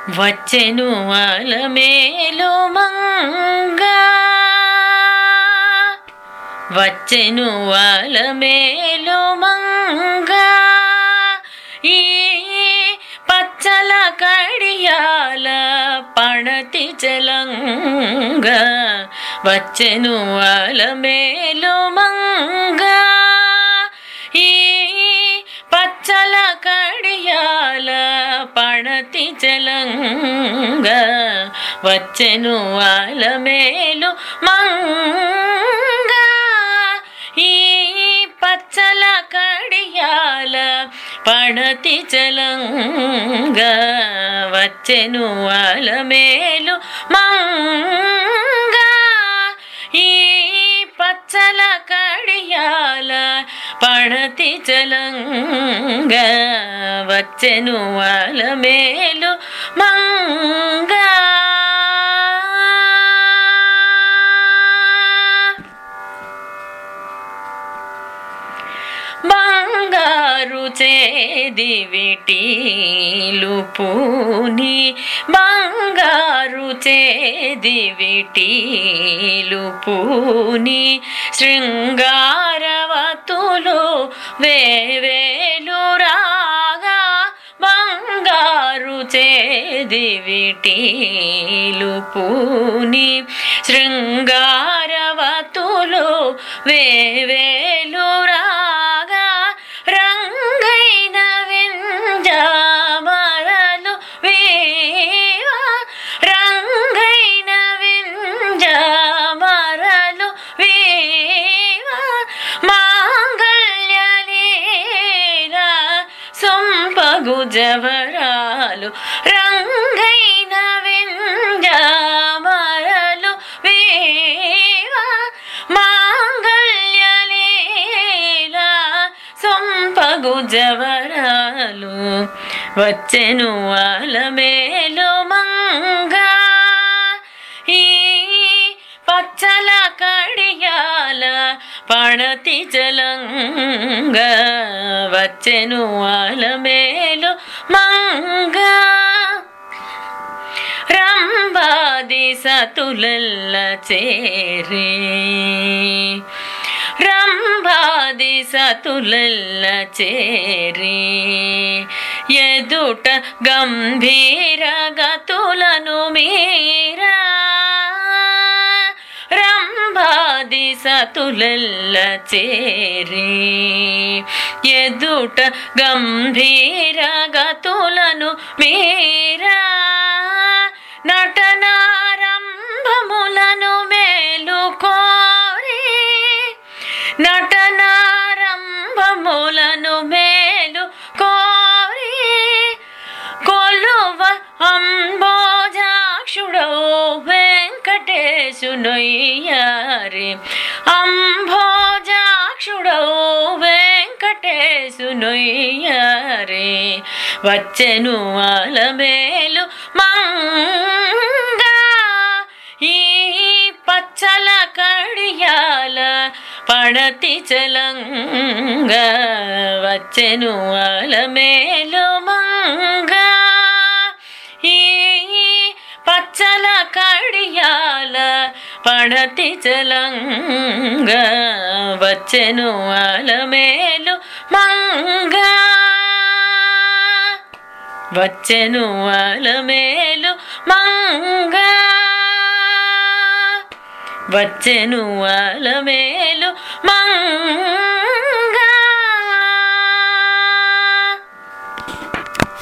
వచ్చెను అలమేలు మంగ వచ్చెను అలమేలు మంగ ఈ పచ్చల కడియాల పణతి చలంగ వచ్చెను అలమేలు మంగ ఈ పచ్చల కడియాల పణతి చలంగ వచ్చెను అలమేలు మంగ ఈ పచ్చల కడియాల పణతి చలంగ వచ్చెను అలమేలు మంగ ఈ పచ్చల కడియాల పణతి చలంగ వచ్చెను అలమేలు మంగ బంగారు చేది విటీలు పూని బంగారు చేది విటీలు పూని శృంగారవతులు వేవేలు రాగా బంగారు చేది విటీలు పూని శృంగారవతులు వేవేలు రాగా రంగైన వింజామరలు వీవా రంగైన వింజామరలు వీవా మాంగళ్యలీల సొంపగు జవరాలు రంగైన వింజామరలు వీవా మాంగళ్యలీల సొంపగు జవరాలు వచ్చెను అలమేలు మంగా ఈ పచ్చల కడియాల పణతి చలంగ వచ్చెను అలమేలు మంగా రంబాది సతులల్ల చేరి రంభాది సతులల్ల చేరి ఎదుట గంభీర గతులను మీరా రంభాది సతులల్ల చేరి ఎదుట గంభీర గతులను మీరా నటనారంభములను మేలుకోరి నటనారంభములను మేలు కోరి కొలువ అంబోజాక్షుడౌ వెంకటేశునయ్యారి అంబోజాక్షుడౌ వెంకటేశునయ్యారి వచ్చెను అలమేలు మంగా ఈ పచ్చల కడియాల పడతి చలంగ వచ్చెను అలమేలు మంగా ఈ పచ్చల కడియాల పడతి చలంగ వచ్చెను అలమేలు మంగా వచ్చెను అలమేలు మంగా వచ్చెను అలమేలు మంగ